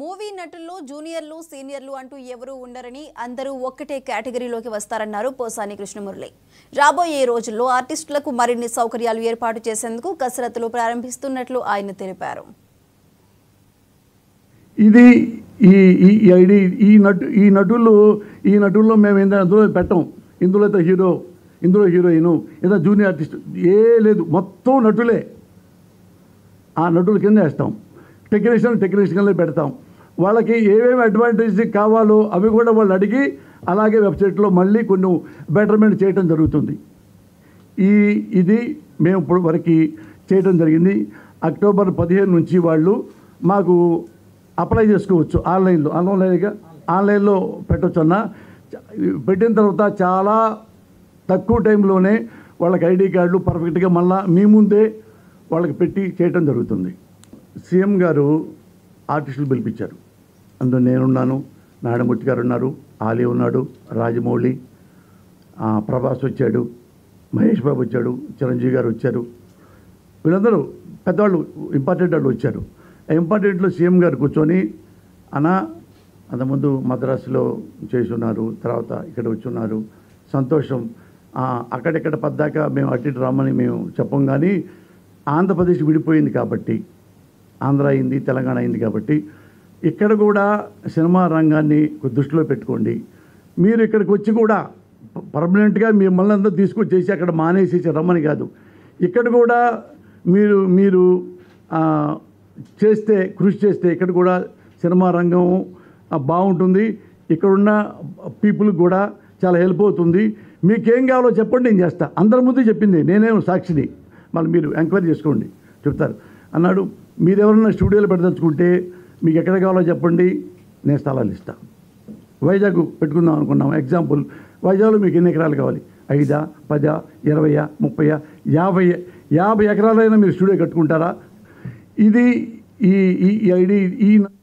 movie నటుల్లో జూనియర్లు సీనియర్లు అంటూ ఎవరూ ఉండరని అందరూ ఒక్కటే కేటగిరీలోకి వస్తారన్నారు పోసాని కృష్ణమురళి రాబోయే రోజుల్లో ఆర్టిస్టులకు మరిన్ని సౌకర్యాలు ఏర్పాటు చేసేందుకు కసరత్తులు ప్రారంభిస్తున్నట్లు ఆయన తెలిపారు ఇది ఈ ఈ ఈ ఐడి ఈ నటు ఈ నటులు ఈ నటుల్లో మేము ఏంటంటే అందులో పెట్టం ఇందులో అయితే హీరో ఇందులో హీరోయిన్ ఏదో జూనియర్ ఆర్టిస్ట్ ఏ లేదు మొత్తం నటులే ఆ నటుల కింద వేస్తాం టెక్నీషియన్ టెక్నీషియన్లో పెడతాం వాళ్ళకి ఏమేమి అడ్వాంటేజ్ కావాలో అవి కూడా వాళ్ళు అడిగి అలాగే వెబ్సైట్లో మళ్ళీ కొన్ని బెటర్మెంట్ చేయడం జరుగుతుంది ఈ ఇది మేము ఇప్పుడు వరకు చేయడం జరిగింది అక్టోబర్ పదిహేను నుంచి వాళ్ళు మాకు అప్లై చేసుకోవచ్చు ఆన్లైన్లో ఆన్లైన్గా ఆన్లైన్లో పెట్టవచ్చు అన్న పెట్టిన తర్వాత చాలా తక్కువ టైంలోనే వాళ్ళకి ఐడి కార్డులు పర్ఫెక్ట్గా మళ్ళా మీ ముందే వాళ్ళకి పెట్టి చేయటం జరుగుతుంది సీఎం గారు ఆర్టిస్టులు పిలిపించారు అందులో నేనున్నాను నారాయణమూర్తి గారు ఉన్నారు ఆలీ ఉన్నాడు రాజమౌళి ఆ, ప్రభాస్ వచ్చాడు మహేష్ బాబు వచ్చాడు చిరంజీవి గారు వచ్చారు వీళ్ళందరూ పెద్దవాళ్ళు ఇంపార్టెంట్ వాళ్ళు వచ్చారు ఆ ఇంపార్టెంట్లో సీఎం గారు కూర్చొని అనా అంతకుముందు మద్రాసులో చేసి ఉన్నారు తర్వాత ఇక్కడ వచ్చి ఉన్నారు సంతోషం ఆ, అక్కడెక్కడ పద్దాక మేము అటు ఇటు రమ్మని మేము చెప్పం కానీ ఆంధ్రప్రదేశ్ విడిపోయింది కాబట్టి ఆంధ్ర అయింది తెలంగాణ అయింది కాబట్టి ఇక్కడ కూడా సినిమా రంగాన్ని దృష్టిలో పెట్టుకోండి మీరు ఇక్కడికి వచ్చి కూడా పర్మనెంట్గా మిమ్మల్ని అంతా తీసుకొచ్చేసి అక్కడ మానేసేసి రమ్మని కాదు ఇక్కడ కూడా మీరు మీరు ఆ, చేస్తే కృషి చేస్తే ఇక్కడ కూడా సినిమా రంగం ఆ, బాగుంటుంది ఇక్కడున్న పీపుల్కి కూడా చాలా హెల్ప్ అవుతుంది మీకేం కావాలో చెప్పండి నేను చేస్తా అందరి ముందు చెప్పింది నేనేం సాక్షిని మళ్ళీ మీరు ఎంక్వైరీ చేసుకోండి చెప్తారు అన్నాడు మీరు ఎవరన్నా స్టూడియోలో పెట్టదలుచుకుంటే మీకు ఎక్కడ కావాలో చెప్పండి నేను స్థలాలు ఇస్తాను వైజాగ్ పెట్టుకుందాం అనుకున్నాం ఎగ్జాంపుల్ వైజాగ్లో మీకు ఎన్ని ఎకరాలు కావాలి ఐదా పదా ఇరవయా ముప్పయా యాభై యాభై ఎకరాలైనా మీరు స్టూడియో కట్టుకుంటారా ఇది ఈ ఈ ఈ ఐడి ఈ